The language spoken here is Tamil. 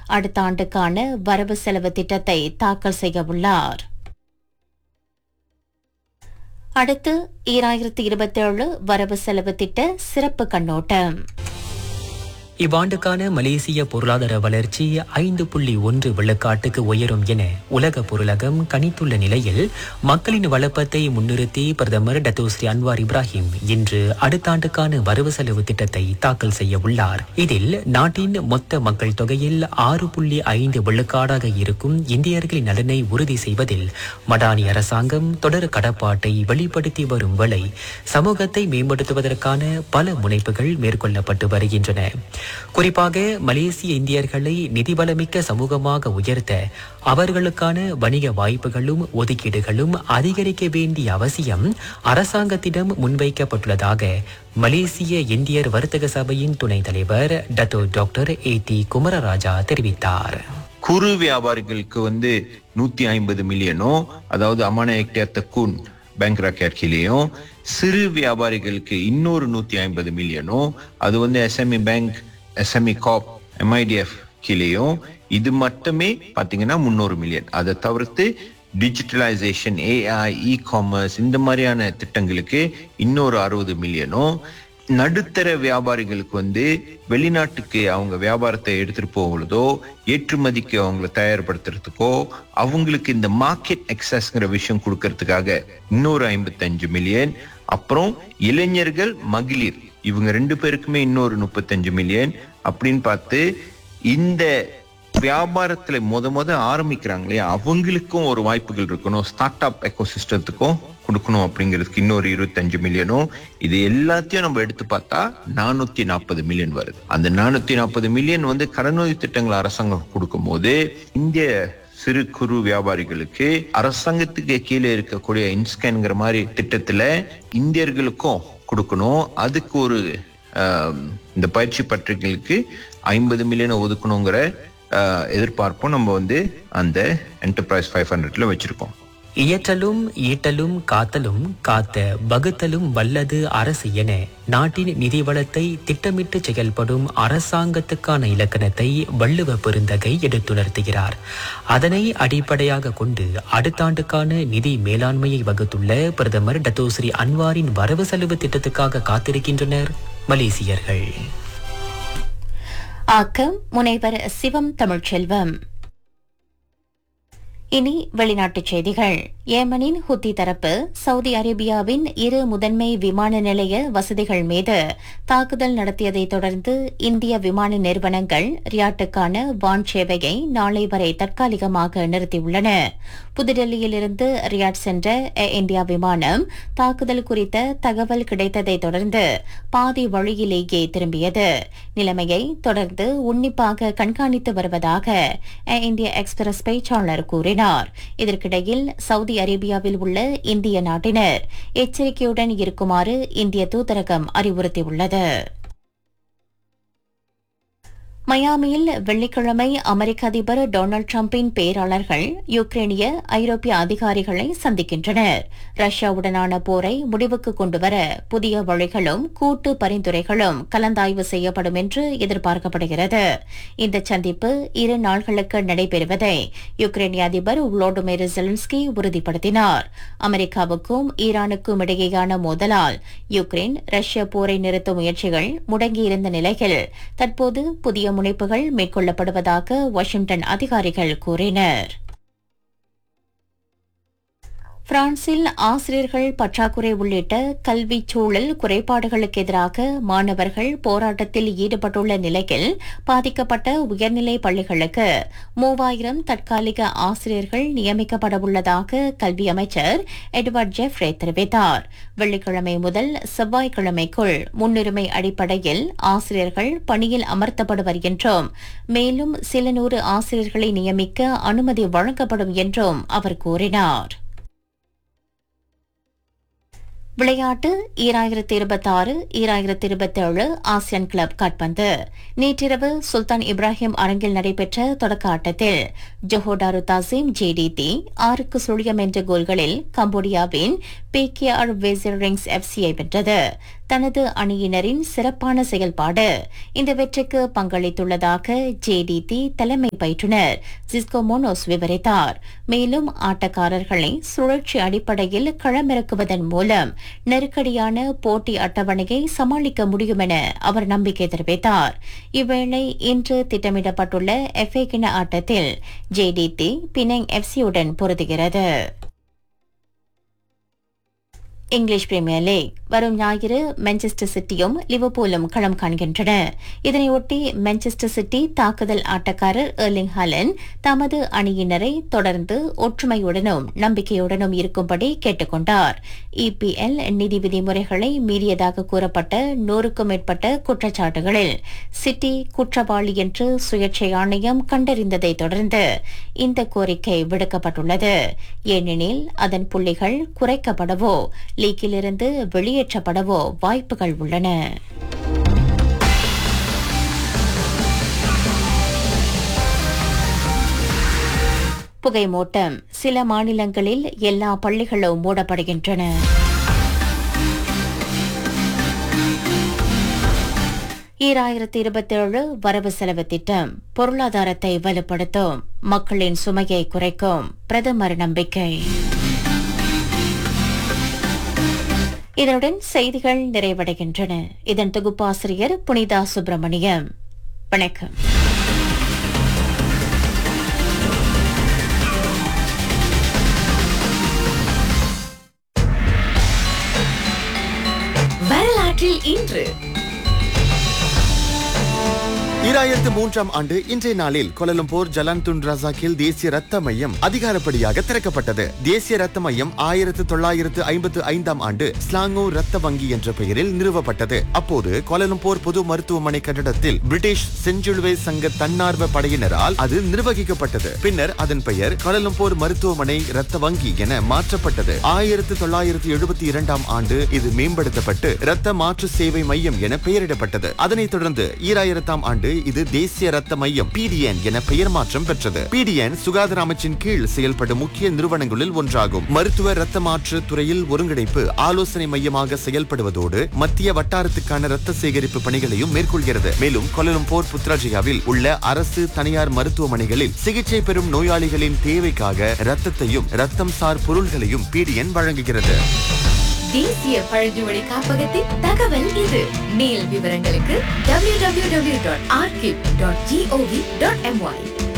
அடுத்த ஆண்டுக்கான வரவு செலவு திட்டத்தை தாக்கல் செய்ய உள்ளார் அடுத்து ஈராயிரத்தி இருபத்தேழு வரவு செலவு திட்ட சிறப்பு கண்ணோட்டம் இவ்வாண்டுக்கான மலேசிய பொருளாதார வளர்ச்சி ஐந்து புள்ளி ஒன்று விழுக்காட்டுக்கு உயரும் என உலக பொருளகம் கணித்துள்ள நிலையில் மக்களின் வளப்பத்தை முன்னிறுத்தி பிரதமர் டத்தோஸ்ரீ அன்வார் இப்ராஹிம் இன்று அடுத்த ஆண்டுக்கான வரவு செலவு திட்டத்தை தாக்கல் செய்ய உள்ளார் இதில் நாட்டின் மொத்த மக்கள் தொகையில் ஆறு புள்ளி ஐந்து விழுக்காடாக இருக்கும் இந்தியர்களின் நலனை உறுதி செய்வதில் மடானி அரசாங்கம் தொடர் கடப்பாட்டை வெளிப்படுத்தி வரும் வேளை சமூகத்தை மேம்படுத்துவதற்கான பல முனைப்புகள் மேற்கொள்ளப்பட்டு வருகின்றன குறிப்பாக மலேசிய இந்தியர்களை நிதிபலமிக்க சமூகமாக உயர்த்த அவர்களுக்கான வணிக வாய்ப்புகளும் ஒதுக்கீடுகளும் அதிகரிக்க வேண்டிய அவசியம் அரசாங்கத்திடம் முன்வைக்கப்பட்டுள்ளதாக மலேசிய இந்தியர் வர்த்தக சபையின் துணைத் தலைவர் Dato doctor A T Kumararaja தெரிவித்தார் குறு வியாபாரிகளுக்கு வந்து நூத்தி ஐம்பது மில்லியனோ அதாவது அமான எக்டேர் பேங்க் ராக்கேர்கிலையும் சிறு வியாபாரிகளுக்கு இன்னொரு நூத்தி ஐம்பது மில்லியனோ அது வந்து SME bank SME corp MITF கீழேயும் இது மட்டுமே பாத்தீங்கன்னா முன்னூறு மில்லியன் அதை தவிர்த்து டிஜிட்டலைசேஷன் ஏஐ இ காமர்ஸ் இந்த மாதிரியான திட்டங்களுக்கு இன்னொரு அறுபது மில்லியனும் நடுத்தர வியாபாரிகளுக்கு வந்து வெளிநாட்டுக்கு அவங்க வியாபாரத்தை எடுத்துட்டு போகிறதோ ஏற்றுமதிக்கு அவங்கள தயார்படுத்துறதுக்கோ அவங்களுக்கு இந்த மார்க்கெட் எக்ஸஸ்ங்கிற விஷயம் கொடுக்கறதுக்காக இன்னொரு ஐம்பத்தஞ்சு மில்லியன் அப்புறம் இளைஞர்கள் மகளிர் இவங்க ரெண்டு பேருக்குமே இன்னொரு முப்பத்தஞ்சு மில்லியன் அப்படின்னு பார்த்து இந்த வியாபாரத்துல முத முத ஆரம்பிக்கிறாங்க இல்லையா அவங்களுக்கும் ஒரு வாய்ப்புகள் இருக்கணும் ஸ்டார்ட் அப் எக்கோசிஸ்டத்துக்கும் கொடுக்கணும் அப்படிங்கிறதுக்கு இன்னொரு இருபத்தஞ்சு மில்லியனும் இது எல்லாத்தையும் நம்ம எடுத்து பார்த்தா நானூத்தி நாற்பது மில்லியன் வருது அந்த நானூத்தி நாற்பது மில்லியன் வந்து கடனுதவி திட்டங்கள் அரசாங்கம் கொடுக்கும் போது இந்திய சிறு குறு வியாபாரிகளுக்கு அரசாங்கத்துக்கு கீழே இருக்கக்கூடிய இன்ஸ்கேன்ங்கிற மாதிரி திட்டத்துல இந்தியர்களுக்கும் கொடுக்கணும் அதுக்கு ஒரு ஆம், இந்த பயிற்சி பற்றிகளுக்கு ஐம்பது மில்லியனை ஒதுக்கணுங்கிற ஆ, எதிர்பார்ப்பும் நம்ம வந்து அந்த என்டர்பிரைஸ் ஃபைவ் ஹண்ட்ரட்ல வச்சிருக்கோம் இயற்றலும் ஈட்டலும் காத்தலும் காத்த வகுத்தலும் வல்லது அரசு என நாட்டின் நிதி வளத்தை திட்டமிட்டு செயல்படும் அரசாங்கத்துக்கான இலக்கணத்தை வள்ளுவ பெருந்தகை எடுத்துணர்த்துகிறார் அதனை அடிப்படையாக கொண்டு அடுத்த ஆண்டுக்கான நிதி மேலாண்மையை வகுத்துள்ள பிரதமர் டத்தோஸ்ரீ அன்வாரின் வரவு செலவு திட்டத்துக்காக காத்திருக்கின்றனர் மலேசியர்கள் ஆக்கம் முனைவர் சிவம் தமிழ்ச்செல்வம் இனி வெளிநாட்டுச் செய்திகள் ஏமனின் ஹுத்தி தரப்பு சவுதி அரேபியாவின் இரு முதன்மை விமான நிலைய வசதிகள் மீது தாக்குதல் நடத்தியதைத் தொடர்ந்து இந்திய விமான நிறுவனங்கள் ரியாட்டுக்கான வான் சேவையை நாளை வரை தற்காலிகமாக நிறுத்தியுள்ளன புதுடெல்லியிலிருந்து ரியாட் சென்ற ஏர் இந்தியா விமானம் தாக்குதல் குறித்த தகவல் கிடைத்ததைத் தொடர்ந்து பாதி வழியிலேயே திரும்பியது நிலைமையை தொடர்ந்து உன்னிப்பாக கண்காணித்து வருவதாக ஏர் இந்தியா எக்ஸ்பிரஸ் பேச்சாளர் கூறினார் இதற்கிடையில் சவுதி அரேபியாவில் உள்ள இந்திய நாட்டினர் எச்சரிக்கையுடன் இருக்குமாறு இந்திய தூதரகம் அறிவுறுத்தியுள்ளது மயாமியில் வெள்ளிக்கிழமை அமெரிக்க அதிபர் டொனால்டு டிரம்பின் பேராளர்கள் யுக்ரைனிய ஐரோப்பிய அதிகாரிகளை சந்திக்கின்றனர் ரஷ்யாவுடனான போரை முடிவுக்கு கொண்டுவர புதிய வழிகளும் கூட்டு பரிந்துரைகளும் கலந்தாய்வு செய்யப்படும் என்று எதிர்பார்க்கப்படுகிறது இந்த சந்திப்பு இரு நாள்களுக்கு நடைபெறுவதை யுக்ரைனிய அதிபர் வுலோடிமிர் ஜெலன்ஸ்கி உறுதிப்படுத்தினார் அமெரிக்காவுக்கும் ஈரானுக்கும் இடையேயான மோதலால் யுக்ரைன் ரஷ்ய போரை நிறுத்தும் முயற்சிகள் முடங்கியிருந்த நிலையில் தற்போது புதிய முனைப்புகள் மேற்கொள்ளப்படுவதாக வாஷிங்டன் அதிகாரிகள் கூறினர் பிரான்சில் ஆசிரியர்கள் பற்றாக்குறை உள்ளிட்ட கல்விச் சூழல் குறைபாடுகளுக்கு எதிராக மாணவர்கள் போராட்டத்தில் ஈடுபட்டுள்ள நிலையில் பாதிக்கப்பட்ட உயர்நிலை பள்ளிகளுக்கு மூவாயிரம் தற்காலிக ஆசிரியர்கள் நியமிக்கப்பட உள்ளதாக கல்வி அமைச்சர் எட்வர்ட் ஜெஃப்ரே தெரிவித்தார் வெள்ளிக்கிழமை முதல் செவ்வாய்க்கிழமைக்குள் முன்னுரிமை அடிப்படையில் ஆசிரியர்கள் பணியில் அமர்த்தப்படுவர் என்றும் மேலும் சில நூறு ஆசிரியர்களை நியமிக்க அனுமதி வழங்கப்படும் என்றும் அவர் கூறினார் விளையாட்டு ஈராயிரத்தி இருபத்தாறு ஈராயிரத்தி இருபத்தேழு ஆசியன் கிளப் காட்பந்து நேற்றிரவு சுல்தான் இப்ராஹிம் அரங்கில் நடைபெற்ற தொடக்க ஆட்டத்தில் ஜொஹோடாரு தாசிம் ஜேடிடி ஆறுக்கு சுழியம் என்ற கோல்களில் கம்போடியாவின் பி கே ஆர் வெசிரிங்ஸ் எஃப்சியை வென்றது தனது அணியினரின் சிறப்பான செயல்பாடு இந்த வெற்றிக்கு பங்களித்துள்ளதாக ஜேடிடி தலைமை பயிற்றுனர் ஜிஸ்கோ மோனோஸ் விவரித்தார் மேலும் ஆட்டக்காரர்களை சுழற்சி அடிப்படையில் களமிறக்குவதன் மூலம் நெருக்கடியான போட்டி அட்டவணையை சமாளிக்க முடியும் என அவர் நம்பிக்கை தெரிவித்தார் இவ்வேளை இன்று திட்டமிடப்பட்டுள்ள எஃப்ஏ கிண ஆட்டத்தில் ஜேடிடி பினங் எஃப்சியுடன் பொருதுகிறது இங்கிலீஷ் பிரீமியர் லீக் வரும் ஞாயிறு மான்செஸ்டர் சிட்டியும் லிவர்பூலும் களம் காண்கின்றன இதனையொட்டி மான்செஸ்டர் சிட்டி தாக்குதல் ஆட்டக்காரர் எர்லிங் ஹாலன் தமது அணியினரை தொடர்ந்து ஒற்றுமையுடனும் நம்பிக்கையுடனும் இருக்கும்படி கேட்டுக் கொண்டார் இபிஎல் நிதி விதிமுறைகளை மீறியதாக கூறப்பட்ட நூறுக்கும் மேற்பட்ட குற்றச்சாட்டுகளில் சிட்டி குற்றவாளி என்று சுயேட்சை ஆணையம் கண்டறிந்ததை தொடர்ந்து இந்த கோரிக்கை விடுக்கப்பட்டுள்ளது ஏனெனில் அதன் புள்ளிகள் குறைக்கப்படவோ லீக்கிலிருந்து வெளியேற்றப்படவோ வாய்ப்புகள் உள்ளன புகைமூட்டம் சில மாநிலங்களில் எல்லா பள்ளிகளும் மூடப்படுகின்றன ஈராயிரத்தி இருபத்தேழு வரவு செலவு திட்டம் பொருளாதாரத்தை வலுப்படுத்தும் மக்களின் சுமையை குறைக்கும் பிரதமர் நம்பிக்கை இதனுடன் செய்திகள் நிறைவடைகின்றன இதன் தொகுப்பாசிரியர் புனிதா சுப்பிரமணியம் வணக்கம் வரலாற்றில் இன்று ஈராயிரத்து மூன்றாம் ஆண்டு இன்றைய நாளில் கொலலம்பூர் ஜலான்துன் ரசாக்கில் தேசிய ரத்த மையம் அதிகாரப்படியாக திறக்கப்பட்டது தேசிய ரத்த மையம் ஆயிரத்து தொள்ளாயிரத்து ஐம்பத்து ஐந்தாம் ஆண்டு ஸ்லாங்கோ ரத்த வங்கி என்ற பெயரில் நிறுவப்பட்டது அப்போது கோலலம்பூர் பொது மருத்துவமனை கட்டடத்தில் பிரிட்டிஷ் செஞ்சுலுவை சங்க தன்னார்வ படையினரால் அது நிர்வகிக்கப்பட்டது பின்னர் அதன் பெயர் கோலலம்பூர் மருத்துவமனை ரத்த வங்கி என மாற்றப்பட்டது ஆயிரத்து தொள்ளாயிரத்து எழுபத்தி இரண்டாம் ஆண்டு இது மேம்படுத்தப்பட்டு ரத்த மாற்று சேவை மையம் என பெயரிடப்பட்டது அதனைத் தொடர்ந்து ஈராயிரத்தாம் ஆண்டு இது தேசிய ரத்த மையம் பிடிஎன் என பெயர் மாற்றம் பெற்றது பிடிஎன் சுகாதார அமைச்சின் கீழ் செயல்படும் முக்கிய நிறுவனங்களில் ஒன்றாகும் மருத்துவ ரத்த மாற்று துறையில் ஒருங்கிணைப்பு ஆலோசனை மையமாக செயல்படுவதோடு மத்திய வட்டாரத்துக்கான ரத்த சேகரிப்பு பணிகளையும் மேற்கொள்கிறது மேலும் கொலலம்பூர் புத்ராஜியாவில் உள்ள அரசு தனியார் மருத்துவமனைகளில் சிகிச்சை பெறும் நோயாளிகளின் தேவைக்காக ரத்தத்தையும் ரத்தம் சார் பொருள்களையும் பிடிஎன் வழங்குகிறது தேசிய பழங்குடி காப்பகத்தின் தகவல் இது மேல் விவரங்களுக்கு www.archive.gov.my